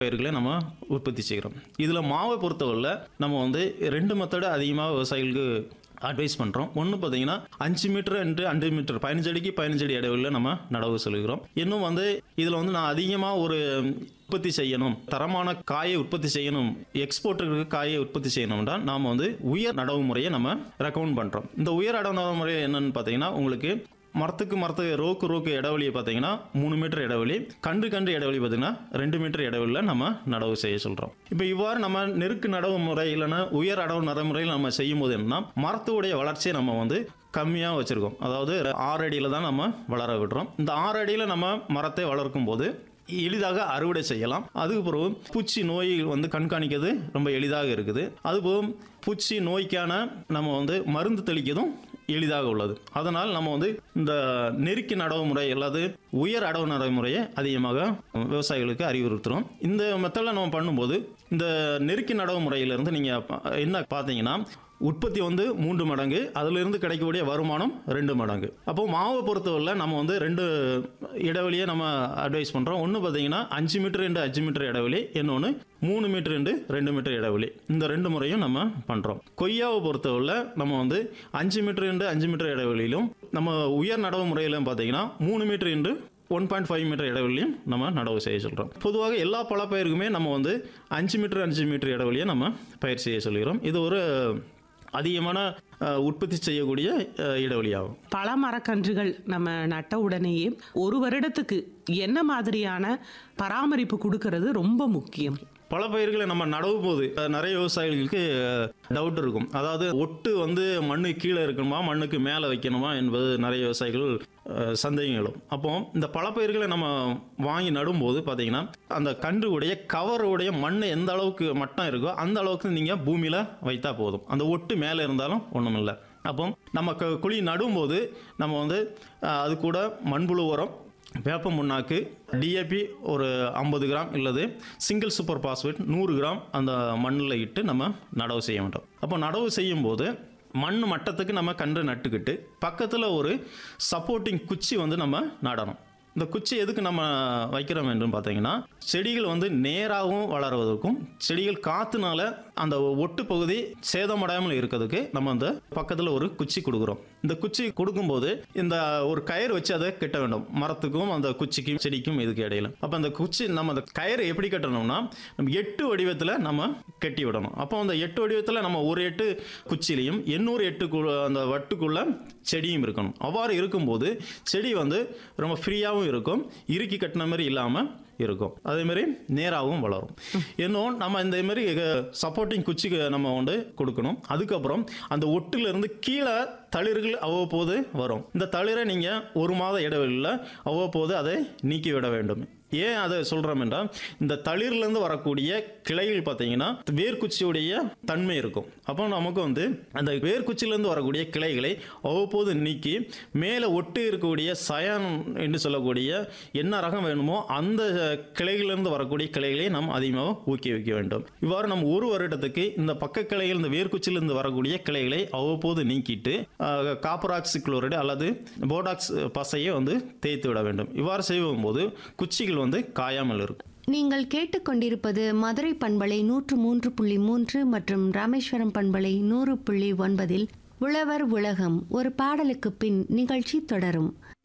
பயிர்களை நம்ம உற்பத்தி செய்கிறோம் இதில் மாவை பொறுத்தவரையில் நம்ம வந்து ரெண்டு மெத்தடு அதிகமாக விவசாயிகளுக்கு அட்வைஸ் பண்ணுறோம் ஒன்று பார்த்தீங்கன்னா அஞ்சு மீட்டர் அண்டு அஞ்சு மீட்டர் பதினஞ்சு அடிக்கு பதினஞ்சு அடி இடைவெளியில் நம்ம நடவு சொல்கிறோம் இன்னும் வந்து இதில் வந்து நான் அதிகமாக ஒரு உற்பத்தி செய்யணும் தரமான காயை உற்பத்தி செய்யணும் எக்ஸ்போர்ட்டுக்கு காயை உற்பத்தி செய்யணும்னா நாம் வந்து உயர் நடவு முறையை நம்ம ரெக்கமெண்ட் பண்ணுறோம் இந்த உயர் நடவு முறை என்னன்னு பார்த்தீங்கன்னா உங்களுக்கு மரத்துக்கு மரத்துக்கு ரோக்கு ரோக்கு இடைவெளியை பார்த்தீங்கன்னா மூணு மீட்டர் இடைவெளி கண்டு கண்டு இடைவெளி பார்த்தீங்கன்னா ரெண்டு மீட்டர் இடைவெளியில் நம்ம நடவு செய்ய சொல்கிறோம் இப்போ இவ்வாறு நம்ம நெருக்கு நடவு முறை இல்லைன்னா உயர் நடவு நடைமுறையில் நம்ம செய்யும் போது என்னன்னா மரத்துடைய வளர்ச்சியை நம்ம வந்து கம்மியாக வச்சுருக்கோம் அதாவது ஆறு அடியில் தான் நம்ம வளர விடுறோம் இந்த ஆறு அடியில் நம்ம மரத்தை வளர்க்கும் போது எளிதாக அறுவடை செய்யலாம் அதுக்கு பிறகு பூச்சி நோய் வந்து கண்காணிக்கிறது ரொம்ப எளிதாக இருக்குது அதுபோக பூச்சி நோய்க்கான நம்ம வந்து மருந்து தெளிக்கிறதும் எளிதாக உள்ளது அதனால் நம்ம வந்து இந்த நெருக்கி நடவு முறை அல்லது உயர் அடவு நடைமுறையை அதிகமாக விவசாயிகளுக்கு அறிவுறுத்துகிறோம் இந்த மெத்தடில் நம்ம பண்ணும்போது இந்த நெருக்கி நடவு முறையிலிருந்து நீங்கள் என்ன பார்த்தீங்கன்னா உற்பத்தி வந்து மூன்று மடங்கு அதிலிருந்து கிடைக்கக்கூடிய வருமானம் ரெண்டு மடங்கு அப்போ மாவை பொறுத்தவரையில் நம்ம வந்து ரெண்டு இடைவெளியை நம்ம அட்வைஸ் பண்ணுறோம் ஒன்று பார்த்தீங்கன்னா அஞ்சு மீட்டர் ரெண்டு அஞ்சு மீட்டர் இடைவெளி இன்னொன்று மூணு மீட்டர் ரெண்டு ரெண்டு மீட்டர் இடைவெளி இந்த ரெண்டு முறையும் நம்ம பண்ணுறோம் கொய்யாவை பொறுத்தவரையில் நம்ம வந்து அஞ்சு மீட்டர் ரெண்டு அஞ்சு மீட்டர் இடைவெளியிலும் நம்ம உயர் நடவு முறையிலும் பார்த்தீங்கன்னா மூணு மீட்டர் ரெண்டு ஒன் பாயிண்ட் ஃபைவ் மீட்டர் இடைவெளியும் நம்ம நடவு செய்ய சொல்கிறோம் பொதுவாக எல்லா பழப்பயிருக்குமே நம்ம வந்து அஞ்சு மீட்டர் அஞ்சு மீட்டர் இடைவெளியை நம்ம பயிர் செய்ய சொல்கிறோம் இது ஒரு அதிகமான அஹ், உற்பத்தி செய்யக்கூடிய அஹ், இடைவெளியாகும் பல மரக்கன்றுகள் நம்ம நட்ட உடனேயே ஒரு வருடத்துக்கு என்ன மாதிரியான பராமரிப்பு கொடுக்கறது ரொம்ப முக்கியம் பல பயிர்களை நம்ம நடவும் போது அஹ், நிறைய விவசாயிகளுக்கு டவுட் இருக்கும் அதாவது ஒட்டு வந்து மண்ணு கீழே இருக்கணுமா மண்ணுக்கு மேலே வைக்கணுமா என்பது நிறைய விவசாயிகள் அஹ், சந்தேகங்களும் அப்போ இந்த பல பயிர்களை நம்ம வாங்கி நடும்போது பார்த்தீங்கன்னா அந்த கன்றுடைய கவருடைய மண் எந்த அளவுக்கு மட்டம் இருக்கோ அந்த அளவுக்கு நீங்கள் பூமியில் வைத்தா போதும் அந்த ஒட்டு மேலே இருந்தாலும் ஒன்றும் இல்லை அப்போ நம்ம க- குழி நடும்போது நம்ம வந்து அஹ், அது கூட மண்புழு உரம் வேப்ப முன்னாக்கு டிஏபி ஒரு ஐம்பது கிராம் இல்லது சிங்கிள் சூப்பர் பாஸ்பேட் நூறு கிராம் அந்த மண்ணில் இட்டு நம்ம நடவு செய்ய வேண்டும் அப்போ நடவு செய்யும்போது மண் மட்டத்துக்கு நம்ம கன்று நட்டுக்கிட்டு பக்கத்தில் ஒரு சப்போர்ட்டிங் குச்சி வந்து நம்ம நடணும் இந்த குச்சி எதுக்கு நம்ம வைக்கிறோம் என்று பார்த்தீங்கன்னா செடிகள் வந்து நேராகவும் வளருவதற்கும் செடிகள் காத்துனால அந்த ஒட்டு பகுதி சேதமடையாமல் இருக்கிறதுக்கு நம்ம அந்த பக்கத்தில் ஒரு குச்சி கொடுக்குறோம் இந்த குச்சி கொடுக்கும்போது இந்த ஒரு கயிறு வச்சு அதை கட்ட வேண்டும் மரத்துக்கும் அந்த குச்சிக்கும் செடிக்கும் இதுக்கு இடையில அப்போ அந்த குச்சி நம்ம அந்த கயிறு எப்படி கட்டணும்னா நம்ம எட்டு வடிவத்தில் நம்ம கட்டி விடணும் அப்போ அந்த எட்டு வடிவத்தில் நம்ம ஒரு எட்டு குச்சிலையும் எண்ணூறு எட்டு அந்த வட்டுக்குள்ள செடியும் இருக்கணும் அவ்வாறு இருக்கும்போது செடி வந்து ரொம்ப ஃப்ரீயாகவும் இருக்கும் இறுக்கி கட்டின மாதிரி இல்லாமல் இருக்கும் அதே மாதிரி நேராகவும் வளரும் இன்னும் நம்ம இந்த மாதிரி சப்போர்ட்டிங் குச்சிக்கு நம்ம வந்து கொடுக்கணும் அதுக்கப்புறம் அந்த ஒட்டுலேருந்து கீழே தளிர்கள் அவ்வப்போது வரும் இந்த தளிரை நீங்கள் ஒரு மாத இடைவெளியில் அவ்வப்போது அதை நீக்கி விட வேண்டும் ஏன் அதை சொல்கிறோம் என்றால் இந்த தளிர்லேருந்து வரக்கூடிய கிளைகள் பார்த்தீங்கன்னா வேர்க்குச்சியுடைய தன்மை இருக்கும் அப்போ நமக்கு வந்து அந்த வேர்க்குச்சியிலேருந்து வரக்கூடிய கிளைகளை அவ்வப்போது நீக்கி மேலே ஒட்டு இருக்கக்கூடிய சயான் என்று சொல்லக்கூடிய என்ன ரகம் வேணுமோ அந்த கிளைகளிலிருந்து வரக்கூடிய கிளைகளை நாம் அதிகமாக ஊக்குவிக்க வேண்டும் இவ்வாறு நம்ம ஒரு வருடத்துக்கு இந்த பக்க கிளைகள் இந்த வேர்க்குச்சியிலிருந்து வரக்கூடிய கிளைகளை அவ்வப்போது நீக்கிட்டு அஹ், காப்பராக்சி குளோரைடு அல்லது போடாக்ஸ் பசையை வந்து தேய்த்து விட வேண்டும் இவ்வாறு செய்யும் போது குச்சிகள் வந்து காயாமல் இருக்கும் நீங்கள் கேட்டுக்கொண்டிருப்பது மதுரை பண்பலை நூற்று மூன்று புள்ளி மூன்று மற்றும் ராமேஸ்வரம் பண்பலை நூறு புள்ளி ஒன்பதில் உழவர் உலகம் ஒரு பாடலுக்கு பின் நிகழ்ச்சி தொடரும்